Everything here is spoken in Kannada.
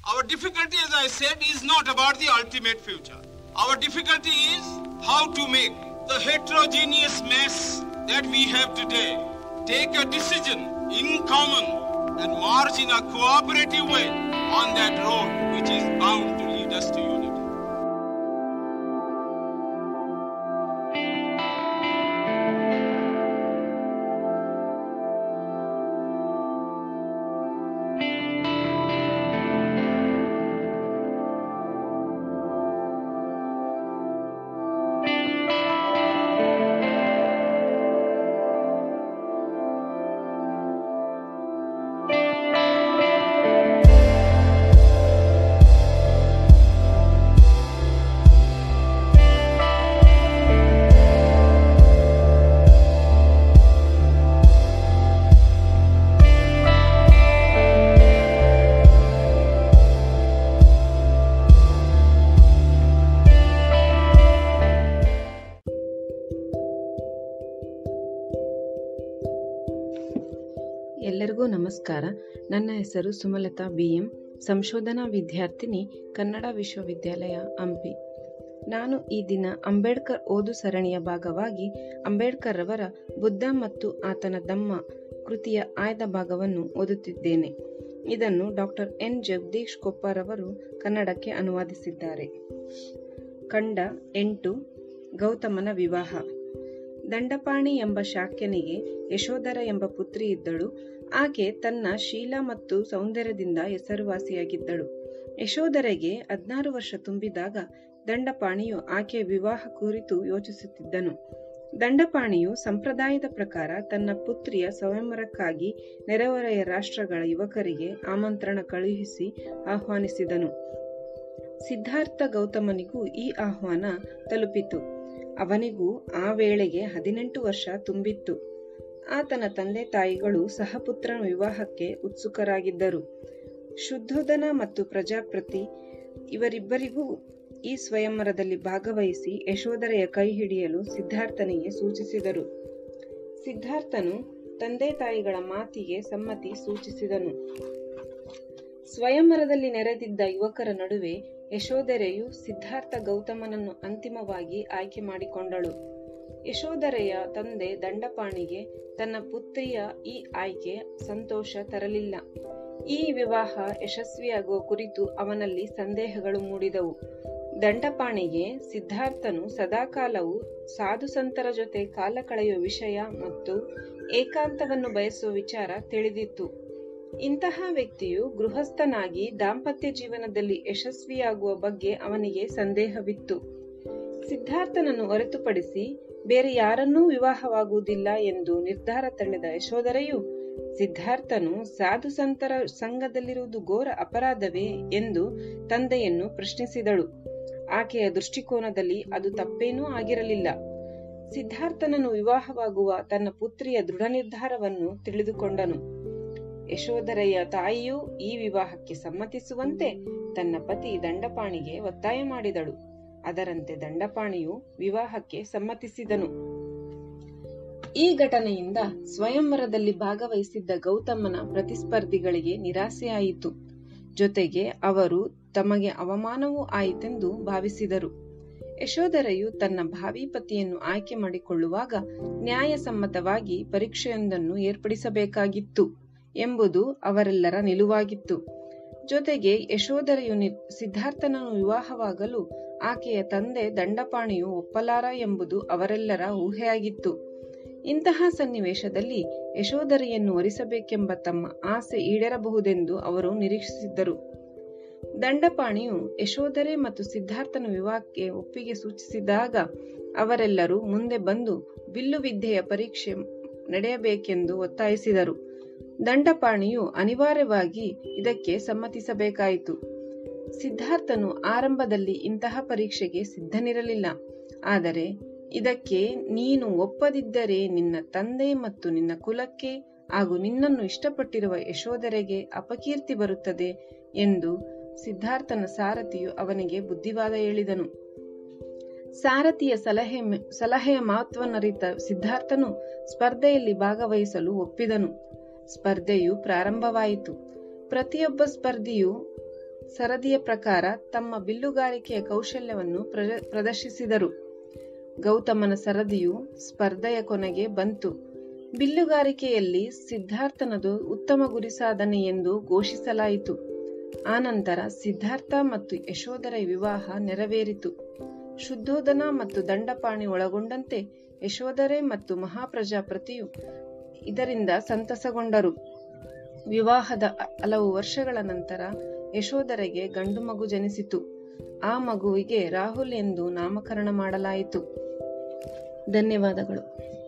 Our difficulty, as I said, is not about the ultimate future. Our difficulty is how to make the heterogeneous mess that we have today take a decision in common and march in a cooperative way on that road which is bound to lead us to unity. ಎಲ್ಲರಿಗೂ ನಮಸ್ಕಾರ ನನ್ನ ಹೆಸರು ಸುಮಲತಾ ಬಿ ಎಂ ಸಂಶೋಧನಾ ವಿದ್ಯಾರ್ಥಿನಿ ಕನ್ನಡ ವಿಶ್ವವಿದ್ಯಾಲಯ ಹಂಪಿ ನಾನು ಈ ದಿನ ಅಂಬೇಡ್ಕರ್ ಓದು ಸರಣಿಯ ಭಾಗವಾಗಿ ಅಂಬೇಡ್ಕರ್ ಅವರ ಬುದ್ಧ ಮತ್ತು ಆತನ ದಮ್ಮ ಕೃತಿಯ ಆಯ್ದ ಭಾಗವನ್ನು ಓದುತ್ತಿದ್ದೇನೆ ಇದನ್ನು ಡಾಕ್ಟರ್ ಎನ್ ಜಗದೀಶ್ ಕೊಪ್ಪಾರ್ ಅವರು ಕನ್ನಡಕ್ಕೆ ಅನುವಾದಿಸಿದ್ದಾರೆ ಖಂಡ ಎಂಟು ಗೌತಮನ ವಿವಾಹ ದಂಡಪಾಣಿ ಎಂಬ ಶಾಕ್ಯನಿಗೆ ಯಶೋಧರ ಎಂಬ ಪುತ್ರಿ ಇದ್ದಳು ಆಕೆ ತನ್ನ ಶೀಲ ಮತ್ತು ಸೌಂದರ್ಯದಿಂದ ಹೆಸರುವಾಸಿಯಾಗಿದ್ದಳು ಯಶೋಧರೆಗೆ ಹದಿನಾರು ವರ್ಷ ತುಂಬಿದಾಗ ದಂಡಪಾಣಿಯು ಆಕೆಯ ವಿವಾಹ ಕುರಿತು ಯೋಚಿಸುತ್ತಿದ್ದನು ದಂಡಪಾಣಿಯು ಸಂಪ್ರದಾಯದ ಪ್ರಕಾರ ತನ್ನ ಪುತ್ರಿಯ ಸ್ವಯಂವರಕ್ಕಾಗಿ ನೆರೆಹೊರೆಯ ರಾಷ್ಟ್ರಗಳ ಯುವಕರಿಗೆ ಆಮಂತ್ರಣ ಕಳುಹಿಸಿ ಆಹ್ವಾನಿಸಿದನು ಸಿದ್ಧಾರ್ಥ ಗೌತಮನಿಗೂ ಈ ಆಹ್ವಾನ ತಲುಪಿತು ಅವನಿಗೂ ಆ ವೇಳೆಗೆ ಹದಿನೆಂಟು ವರ್ಷ ತುಂಬಿತ್ತು ಆತನ ತಂದೆ ತಾಯಿಗಳು ಸಹಪುತ್ರನ ವಿವಾಹಕ್ಕೆ ಉತ್ಸುಕರಾಗಿದ್ದರು ಶುದ್ಧೋಧನ ಮತ್ತು ಪ್ರಜಾಪ್ರತಿ ಇವರಿಬ್ಬರಿಗೂ ಈ ಸ್ವಯಂವರದಲ್ಲಿ ಭಾಗವಹಿಸಿ ಯಶೋಧರೆಯ ಕೈ ಹಿಡಿಯಲು ಸಿದ್ಧಾರ್ಥನಿಗೆ ಸೂಚಿಸಿದರು ಸಿದ್ಧಾರ್ಥನು ತಂದೆ ತಾಯಿಗಳ ಮಾತಿಗೆ ಸಮ್ಮತಿ ಸೂಚಿಸಿದನು ಸ್ವಯಂವರದಲ್ಲಿ ನೆರೆದಿದ್ದ ಯುವಕರ ನಡುವೆ ಯಶೋಧರೆಯು ಸಿದ್ಧಾರ್ಥ ಗೌತಮನನ್ನು ಅಂತಿಮವಾಗಿ ಆಯ್ಕೆ ಮಾಡಿಕೊಂಡಳು ಯಶೋಧರೆಯ ತಂದೆ ದಂಡಪಾಣಿಗೆ ತನ್ನ ಪುತ್ರಿಯ ಈ ಆಯ್ಕೆ ಸಂತೋಷ ತರಲಿಲ್ಲ ಈ ವಿವಾಹ ಯಶಸ್ವಿಯಾಗುವ ಕುರಿತು ಅವನಲ್ಲಿ ಸಂದೇಹಗಳು ಮೂಡಿದವು ದಂಡಪಾಣಿಗೆ ಸಿದ್ಧಾರ್ಥನು ಸದಾಕಾಲವು ಸಾಧು ಸಂತರ ಜೊತೆ ಕಾಲ ಕಳೆಯುವ ವಿಷಯ ಮತ್ತು ಏಕಾಂತವನ್ನು ಬಯಸುವ ವಿಚಾರ ತಿಳಿದಿತ್ತು ಇಂತಹ ವ್ಯಕ್ತಿಯು ಗೃಹಸ್ಥನಾಗಿ ದಾಂಪತ್ಯ ಜೀವನದಲ್ಲಿ ಯಶಸ್ವಿಯಾಗುವ ಬಗ್ಗೆ ಅವನಿಗೆ ಸಂದೇಹವಿತ್ತು ಸಿದ್ಧಾರ್ಥನನ್ನು ಹೊರತುಪಡಿಸಿ ಬೇರೆ ಯಾರನ್ನೂ ವಿವಾಹವಾಗುವುದಿಲ್ಲ ಎಂದು ನಿರ್ಧಾರ ತಳೆದ ಯಶೋಧರೆಯು ಸಿದ್ಧಾರ್ಥನು ಸಾಧು ಸಂತರ ಸಂಘದಲ್ಲಿರುವುದು ಘೋರ ಅಪರಾಧವೇ ಎಂದು ತಂದೆಯನ್ನು ಪ್ರಶ್ನಿಸಿದಳು ಆಕೆಯ ದೃಷ್ಟಿಕೋನದಲ್ಲಿ ಅದು ತಪ್ಪೇನೂ ಆಗಿರಲಿಲ್ಲ ಸಿದ್ಧಾರ್ಥನನ್ನು ವಿವಾಹವಾಗುವ ತನ್ನ ಪುತ್ರಿಯ ದೃಢ ನಿರ್ಧಾರವನ್ನು ತಿಳಿದುಕೊಂಡನು ಯಶೋಧರೆಯ ತಾಯಿಯೂ ಈ ವಿವಾಹಕ್ಕೆ ಸಮ್ಮತಿಸುವಂತೆ ತನ್ನ ಪತಿ ದಂಡಪಾಣಿಗೆ ಒತ್ತಾಯ ಮಾಡಿದಳು ಅದರಂತೆ ದಂಡಪಾಣಿಯು ವಿವಾಹಕ್ಕೆ ಸಮ್ಮತಿಸಿದನು ಈ ಘಟನೆಯಿಂದ ಸ್ವಯಂವರದಲ್ಲಿ ಭಾಗವಹಿಸಿದ್ದ ಗೌತಮನ ಪ್ರತಿಸ್ಪರ್ಧಿಗಳಿಗೆ ನಿರಾಸೆಯಾಯಿತು ಜೊತೆಗೆ ಅವರು ತಮಗೆ ಅವಮಾನವೂ ಆಯಿತೆಂದು ಭಾವಿಸಿದರು ಯಶೋಧರೆಯು ತನ್ನ ಭಾವಿ ಪತಿಯನ್ನು ಆಯ್ಕೆ ಮಾಡಿಕೊಳ್ಳುವಾಗ ನ್ಯಾಯಸಮ್ಮತವಾಗಿ ಪರೀಕ್ಷೆಯೊಂದನ್ನು ಏರ್ಪಡಿಸಬೇಕಾಗಿತ್ತು ಎಂಬುದು ಅವರೆಲ್ಲರ ನಿಲುವಾಗಿತ್ತು ಜೊತೆಗೆ ಯಶೋಧರೆಯು ಸಿದ್ಧಾರ್ಥನನ್ನು ವಿವಾಹವಾಗಲು ಆಕೆಯ ತಂದೆ ದಂಡಪಾಣಿಯು ಒಪ್ಪಲಾರ ಎಂಬುದು ಅವರೆಲ್ಲರ ಊಹೆಯಾಗಿತ್ತು ಇಂತಹ ಸನ್ನಿವೇಶದಲ್ಲಿ ಯಶೋಧರೆಯನ್ನು ಒರಿಸಬೇಕೆಂಬ ತಮ್ಮ ಆಸೆ ಈಡೇರಬಹುದೆಂದು ಅವರು ನಿರೀಕ್ಷಿಸಿದ್ದರು ದಂಡಪಾಣಿಯು ಯಶೋಧರೆ ಮತ್ತು ಸಿದ್ಧಾರ್ಥನ ವಿವಾಹಕ್ಕೆ ಒಪ್ಪಿಗೆ ಸೂಚಿಸಿದಾಗ ಅವರೆಲ್ಲರೂ ಮುಂದೆ ಬಂದು ಬಿಲ್ಲು ವಿದ್ಯೆಯ ಪರೀಕ್ಷೆ ನಡೆಯಬೇಕೆಂದು ಒತ್ತಾಯಿಸಿದರು ದಂಡಪಾಣಿಯು ಅನಿವಾರ್ಯವಾಗಿ ಇದಕ್ಕೆ ಸಮ್ಮತಿಸಬೇಕಾಯಿತು ಸಿದ್ಧಾರ್ಥನು ಆರಂಭದಲ್ಲಿ ಇಂತಹ ಪರೀಕ್ಷೆಗೆ ಸಿದ್ಧನಿರಲಿಲ್ಲ ಆದರೆ ಇದಕ್ಕೆ ನೀನು ಒಪ್ಪದಿದ್ದರೆ ನಿನ್ನ ತಂದೆ ಮತ್ತು ನಿನ್ನ ಕುಲಕ್ಕೆ ಹಾಗೂ ನಿನ್ನನ್ನು ಇಷ್ಟಪಟ್ಟಿರುವ ಯಶೋಧರೆಗೆ ಅಪಕೀರ್ತಿ ಬರುತ್ತದೆ ಎಂದು ಸಿದ್ಧಾರ್ಥನ ಸಾರಥಿಯು ಅವನಿಗೆ ಬುದ್ಧಿವಾದ ಹೇಳಿದನು ಸಾರಥಿಯ ಸಲಹೆ ಸಲಹೆಯ ಮಹತ್ವನರಿತ ಸಿದ್ಧಾರ್ಥನು ಸ್ಪರ್ಧೆಯಲ್ಲಿ ಭಾಗವಹಿಸಲು ಒಪ್ಪಿದನು ಸ್ಪರ್ಧೆಯು ಪ್ರಾರಂಭವಾಯಿತು ಪ್ರತಿಯೊಬ್ಬ ಸ್ಪರ್ಧಿಯು ಸರದಿಯ ಪ್ರಕಾರ ತಮ್ಮ ಬಿಲ್ಲುಗಾರಿಕೆಯ ಕೌಶಲ್ಯವನ್ನು ಪ್ರ- ಪ್ರದರ್ಶಿಸಿದರು ಗೌತಮನ ಸರದಿಯು ಸ್ಪರ್ಧೆಯ ಕೊನೆಗೆ ಬಂತು ಬಿಲ್ಲುಗಾರಿಕೆಯಲ್ಲಿ ಸಿದ್ಧಾರ್ಥನದು ಉತ್ತಮ ಗುರಿ ಸಾಧನೆ ಎಂದು ಘೋಷಿಸಲಾಯಿತು ಆನಂತರ ಸಿದ್ಧಾರ್ಥ ಮತ್ತು ಯಶೋಧರ ವಿವಾಹ ನೆರವೇರಿತು ಶುದ್ಧೋಧನ ಮತ್ತು ದಂಡಪಾಣಿ ಒಳಗೊಂಡಂತೆ ಯಶೋಧರೆ ಮತ್ತು ಮಹಾಪ್ರಜಾಪತಿಯು ಇದರಿಂದ ಸಂತಸಗೊಂಡರು ವಿವಾಹದ ಅ- ಹಲವು ವರ್ಷಗಳ ನಂತರ ಯಶೋಧರೆಗೆ ಗಂಡು ಮಗು ಜನಿಸಿತು ಆ ಮಗುವಿಗೆ ರಾಹುಲ್ ಎಂದು ನಾಮಕರಣ ಮಾಡಲಾಯಿತು ಧನ್ಯವಾದಗಳು